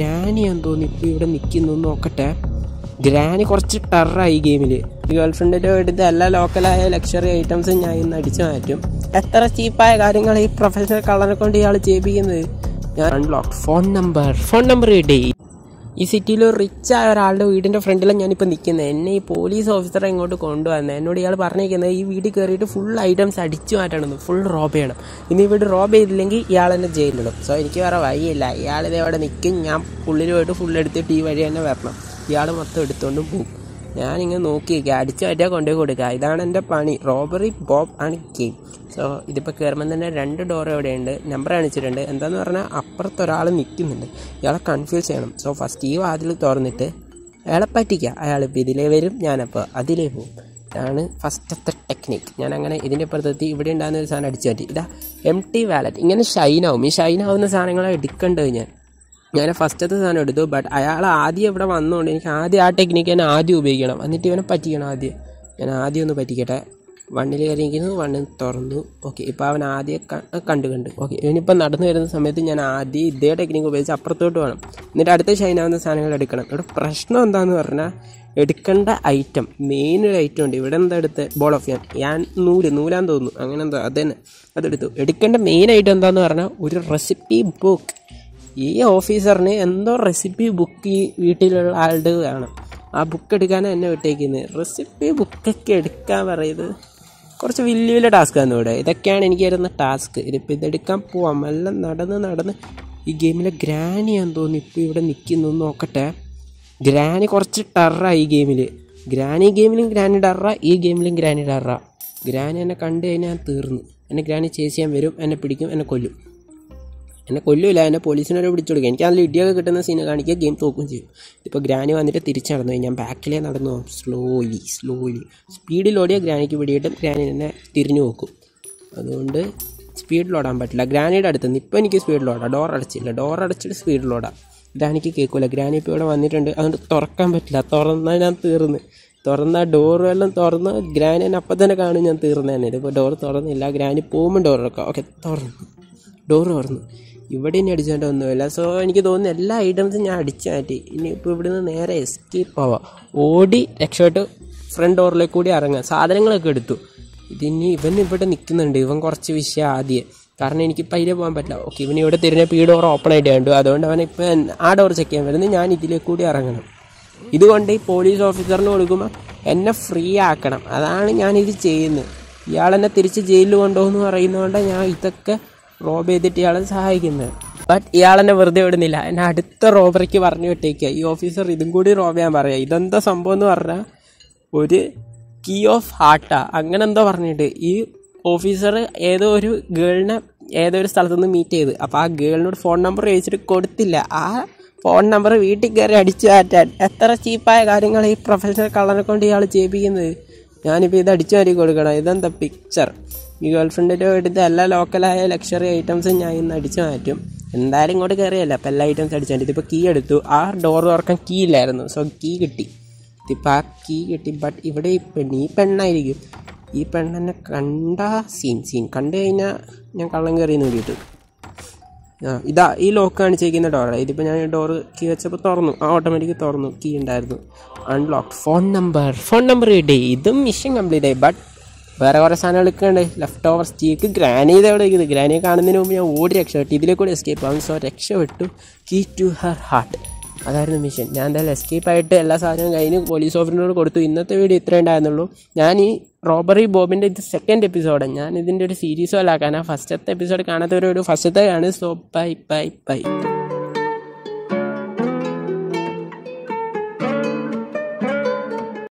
granny എന്ന് തോന്നി ഇപ്പോൾ ഇവിടെ നിൽക്കുന്നു നോക്കട്ടെ ഗ്രാനി കുറച്ച് ടറായി ഈ ഗെയിമിൽ ഗേൾ ഫ്രണ്ടിൻ്റെ എടുത്ത് എല്ലാ ലോക്കലായ ലക്ഷറി ഐറ്റംസും ഞാൻ ഇന്ന് അടിച്ചു മാറ്റും എത്ര ചീപ്പായ കാര്യങ്ങൾ ഈ പ്രൊഫഷണൽ കളറിനെ കൊണ്ട് ഇയാൾ ചെയ്യിപ്പിക്കുന്നത് ഞാൻ unlock phone number phone number കിട്ടി ഈ സിറ്റിയിൽ ഒരു റിച്ച് ആയ ഒരാളുടെ വീടിൻ്റെ ഫ്രണ്ടിലാണ് ഞാനിപ്പോൾ നിൽക്കുന്നത് എന്നെ ഈ പോലീസ് ഓഫീസറെ ഇങ്ങോട്ട് കൊണ്ടുവന്നത് എന്നോട് ഇയാൾ പറഞ്ഞിരിക്കുന്നത് ഈ വീട്ടിൽ കയറിയിട്ട് ഫുൾ ഐറ്റംസ് അടിച്ചു മാറ്റണമെന്ന് ഫുൾ റോബ് ചെയ്യണം ഇനി ഇവിടെ റോബ് ചെയ്തില്ലെങ്കിൽ ഇയാൾ എന്നെ ജയിലിടും സോ എനിക്ക് വേറെ വഴിയില്ല ഇയാളിത് അവിടെ നിൽക്കും ഞാൻ പുള്ളിൽ പോയിട്ട് ഫുൾ എടുത്തിട്ട് ഈ വഴി തന്നെ വരണം ഇയാൾ മൊത്തം എടുത്തുകൊണ്ടും പോകും ഞാനിങ്ങനെ നോക്കി നിൽക്കുക അടിച്ചു മാറ്റിയാൽ കൊണ്ടുപോയി കൊടുക്കുക ഇതാണ് എൻ്റെ പണി റോബറി ബോബ് ആണ് ഗെയിം സോ ഇതിപ്പോൾ കയറുമ്പോൾ തന്നെ രണ്ട് ഡോർ ഇവിടെയുണ്ട് നമ്പർ കാണിച്ചിട്ടുണ്ട് എന്താന്ന് പറഞ്ഞാൽ അപ്പുറത്ത് ഒരാൾ നിൽക്കുന്നുണ്ട് ഇയാളെ കൺഫ്യൂസ് ചെയ്യണം സോ ഫസ്റ്റ് ഈ വാതിൽ തുറന്നിട്ട് അയാളെ പറ്റിക്കുക അയാളിപ്പോൾ ഇതിലേ വരും ഞാനപ്പോൾ അതിലേ പോകും ഇതാണ് ഫസ്റ്റത്തെ ടെക്നിക്ക് ഞാൻ അങ്ങനെ ഇതിൻ്റെ അപ്പുറത്തെത്തി ഇവിടെ ഉണ്ടാകുന്ന ഒരു സാധനം അടിച്ചു മാറ്റി ഇതാ എം ടി വാലറ്റ് ഇങ്ങനെ ഷൈൻ ആവും ഈ ഷൈൻ ആവുന്ന സാധനങ്ങളെ എടുക്കേണ്ടത് ഞാൻ ഞാൻ ഫസ്റ്റത്തെ സാധനം എടുത്തു ബട്ട് അയാൾ ആദ്യം ഇവിടെ വന്നുകൊണ്ട് എനിക്ക് ആദ്യം ആ ടെക്നിക്ക് തന്നെ ആദ്യം ഉപയോഗിക്കണം എന്നിട്ട് ഇവനെ പറ്റിക്കണം ആദ്യം ഞാൻ ആദ്യം ഒന്ന് പറ്റിക്കട്ടെ വണ്ണിൽ കയറിയിരിക്കുന്നു വണ്ണിൽ തുറന്നു ഓക്കെ ഇപ്പോൾ അവൻ ആദ്യം ക- കണ്ടു കണ്ടു ഓക്കെ ഇവനിപ്പോൾ നടന്നു വരുന്ന സമയത്ത് ഞാൻ ആദ്യം ഇതേ ടെക്നിക്ക് ഉപയോഗിച്ച് അപ്പുറത്തോട്ട് വേണം എന്നിട്ട് അടുത്ത ഷൈനാവുന്ന സാധനങ്ങൾ എടുക്കണം ഇവിടെ പ്രശ്നം എന്താണെന്ന് പറഞ്ഞാൽ എടുക്കേണ്ട ഐറ്റം മെയിൻ ഒരു ഐറ്റം ഉണ്ട് ഇവിടെ എന്താ എടുത്ത് ബോൾ ഓഫ് ഞാൻ ഞാൻ നൂല് നൂലാന്ന് തോന്നുന്നു അങ്ങനെ എന്തോ അത് തന്നെ അതെടുത്തു എടുക്കേണ്ട മെയിൻ ഐറ്റം എന്താന്ന് പറഞ്ഞാൽ ഒരു റെസിപ്പി ബുക്ക് ഈ ഓഫീസറിന് എന്തോ റെസിപ്പി ബുക്ക് ഈ വീട്ടിലുള്ള ആളുടെ വേണം ആ ബുക്ക് എടുക്കാനാണ് എന്നെ വിട്ടേക്കുന്നത് റെസിപ്പി ബുക്കൊക്കെ എടുക്കാൻ പറയുന്നത് കുറച്ച് വലിയ വലിയ ടാസ്ക്കാണ് ഇവിടെ ഇതൊക്കെയാണ് എനിക്ക് വരുന്ന ടാസ്ക് ഇതിപ്പോൾ ഇതെടുക്കാൻ പോവാം എല്ലാം നടന്ന് നടന്ന് ഈ ഗെയിമിലെ ഗ്രാനിയാന്ന് തോന്നുന്നു ഇപ്പോൾ ഇവിടെ നിൽക്കുന്നു നോക്കട്ടെ ഗ്രാനി കുറച്ച് ടറാ ഈ ഗെയിമിൽ ഗ്രാനി ഗെയിമിലും ഗ്രാനി ടറ ഈ ഗെയിമിലും ഗ്രാനി ടറ ഗ്രാനി എന്നെ കണ്ടു കഴിഞ്ഞാൽ തീർന്നു എന്നെ ഗ്രാനി ചേസ് ചെയ്യാൻ വരും എന്നെ പിടിക്കും എന്നെ കൊല്ലും എന്നെ കൊല്ലില്ല എന്നെ പോലീസിനോട് പിടിച്ചു കൊടുക്കുക എനിക്ക് അതിൽ ഇടിയൊക്കെ കിട്ടുന്ന സീന് കാണിക്കുക ഗെയിം തോക്കുകയും ചെയ്യും ഇപ്പോൾ ഗ്രാനി വന്നിട്ട് തിരിച്ചു നടന്നു ഞാൻ ബാക്കിലേ നടന്നു സ്ലോലി സ്ലോലി സ്പീഡിൽ ഓടിയ ഗ്രാനിക്ക് പിടിയിട്ടും ഗ്രാനി എന്നെ തിരിഞ്ഞു നോക്കും അതുകൊണ്ട് സ്പീഡിൽ ഓടാൻ പറ്റില്ല ഗ്രാനിയുടെ അടുത്ത് നിന്ന് ഇപ്പോൾ എനിക്ക് സ്പീഡിൽ ഓടാം ഡോർ അടച്ചില്ല ഡോർ അടച്ചിട്ട് സ്പീഡിൽ ഓടാം ഗ്രാനിക്ക് കേൾക്കില്ല ഗ്രാനി ഇപ്പോൾ ഇവിടെ വന്നിട്ടുണ്ട് അതുകൊണ്ട് തുറക്കാൻ പറ്റില്ല തുറന്നാൽ ഞാൻ തീർന്ന് തുറന്ന ഡോർ എല്ലാം തുറന്ന് ഗ്രാനി എന്നെ അപ്പം തന്നെ കാണും ഞാൻ തീർന്നു തന്നെ ഇതിപ്പോൾ ഡോർ തുറന്നില്ല ഗ്രാനി പോകുമ്പോൾ ഡോർ തുറക്കാം ഓക്കെ തുറന്നു ഡോർ തുറന്നു ഇവിടെ ഇനി അടിച്ചോണ്ട് ഒന്നുമില്ല സോ എനിക്ക് തോന്നുന്നു എല്ലാ ഐറ്റംസും ഞാൻ അടിച്ചു മാറ്റി ഇനി ഇപ്പോൾ ഇവിടുന്ന് നേരെ എസ്കേപ്പ് ആവാം ഓടി രക്ഷപ്പെട്ട് ഫ്രണ്ട് ഡോറിലേക്ക് കൂടി ഇറങ്ങാം സാധനങ്ങളൊക്കെ എടുത്തു ഇതിനി ഇവൻ ഇവിടെ നിൽക്കുന്നുണ്ട് ഇവൻ കുറച്ച് വിഷയം ആദ്യം കാരണം എനിക്കിപ്പോൾ അതിലേ പോകാൻ പറ്റില്ല ഓക്കെ ഇവൻ ഇവിടെ തിരിഞ്ഞപ്പോൾ ഈ ഡോർ ഓപ്പൺ ആയിട്ട് കണ്ടു അതുകൊണ്ട് അവൻ ഇപ്പം ആ ഡോർ ചെക്ക് ചെയ്യാൻ വരുന്നത് ഞാൻ ഇതിലേക്ക് കൂടി ഇറങ്ങണം ഇതുകൊണ്ട് ഈ പോലീസ് ഓഫീസറിന് കൊടുക്കുമ്പോൾ എന്നെ ഫ്രീ ആക്കണം അതാണ് ഞാനിത് ചെയ്യുന്നത് ഇയാളെന്നെ തിരിച്ച് ജയിലിൽ കൊണ്ടുപോകുന്നു പറയുന്നതുകൊണ്ട് ഞാൻ ഇതൊക്കെ റോബ് ചെയ്തിട്ട് ഇയാളെ സഹായിക്കുന്നത് ബട്ട് ഇയാളെന്നെ വെറുതെ വിടുന്നില്ല എന്നെ അടുത്ത റോബറിക്ക് പറഞ്ഞു വിട്ടേക്കുക ഈ ഓഫീസർ ഇതും കൂടി റോബ് ചെയ്യാൻ പറയാം ഇതെന്താ സംഭവം എന്ന് പറഞ്ഞാൽ ഒരു കീ ഓഫ് ഹാർട്ടാ അങ്ങനെ എന്തോ പറഞ്ഞിട്ട് ഈ ഓഫീസർ ഏതോ ഒരു ഗേളിനെ ഏതോ ഒരു സ്ഥലത്ത് നിന്ന് മീറ്റ് ചെയ്ത് അപ്പോൾ ആ ഗേളിനോട് ഫോൺ നമ്പർ ചോദിച്ചിട്ട് കൊടുത്തില്ല ആ ഫോൺ നമ്പർ വീട്ടിൽ കയറി അടിച്ചു മാറ്റാൻ എത്ര ചീപ്പായ കാര്യങ്ങൾ ഈ പ്രൊഫഷണൽ കളറിനെ കൊണ്ട് ഇയാൾ ചെയ്യിപ്പിക്കുന്നത് ഞാനിപ്പോൾ ഇത് അടിച്ചു മാറ്റി കൊടുക്കണം ഇതെന്താ പിക്ചർ ഈ ഗേൾ ഫ്രണ്ടിൻ്റെ എടുത്ത് എല്ലാ ലോക്കലായ ലക്ഷറി ഐറ്റംസും ഞാൻ ഇന്ന് അടിച്ചു മാറ്റും എന്തായാലും ഇങ്ങോട്ട് കയറിയല്ല അപ്പോൾ എല്ലാ ഐറ്റംസ് അടിച്ചു മാറ്റി ഇതിപ്പോൾ കീ എടുത്തു ആ ഡോർ തുറക്കാൻ കീ ഇല്ലായിരുന്നു സോ കീ കിട്ടി ഇതിപ്പോൾ ആ കീ കിട്ടി ബട്ട് ഇവിടെ ഈ പെണ്ണ് ഈ പെണ്ണായിരിക്കും ഈ പെണ്ണെന്നെ കണ്ട സീൻ സീൻ കണ്ടു കഴിഞ്ഞാൽ ഞാൻ കള്ളം കയറി നോക്കിയിട്ട് ആ ഇതാ ഈ ലോക്ക് കാണിച്ചേക്കുന്ന ഡോറാണ് ഇതിപ്പോൾ ഞാൻ ഡോറ് കീ വെച്ചപ്പോൾ തുറന്നു ആ ഓട്ടോമാറ്റിക് തുറന്നു കീ ഉണ്ടായിരുന്നു unlock phone number phone number കിട്ടി ഇതും മിഷൻ കംപ്ലീറ്റ് ആയി ബട്ട് വേറെ കുറേ സാധനങ്ങൾ എടുക്കണ്ടേ ലെഫ്റ്റ് ഓവർ സ്റ്റീക്ക് ഗ്രാനി ഇത് എവിടെ ഇരിക്കുന്നത് ഗ്രാനിയെ കാണുന്നതിന് മുമ്പ് ഞാൻ ഓടി രക്ഷപ്പെട്ടു ഇതിലെ കൂടി എസ്കേപ്പ് ആവും സോ രക്ഷപ്പെട്ടു കീ ടു ഹർ ഹാർട്ട് അതായിരുന്നു മിഷൻ ഞാൻ എന്തായാലും എസ്കേപ്പ് ആയിട്ട് എല്ലാ സാധനവും കഴിഞ്ഞ് പോലീസ് ഓഫീസറിനോട് കൊടുത്തു ഇന്നത്തെ വീഡിയോ ഇത്രേ ഉണ്ടായിരുന്നുള്ളൂ ഞാൻ ഈ റോബറി ബോബിൻ്റെ ഇത് സെക്കൻഡ് എപ്പിസോഡ് ഞാൻ ഇതിൻ്റെ ഒരു സീരീസോ അല്ലാക്കാനാ ഫസ്റ്റത്തെ എപ്പിസോഡ് കാണാത്തവരോട് ഫസ്റ്റത്തെ ആണ് സോ ബൈ ബൈ ബൈ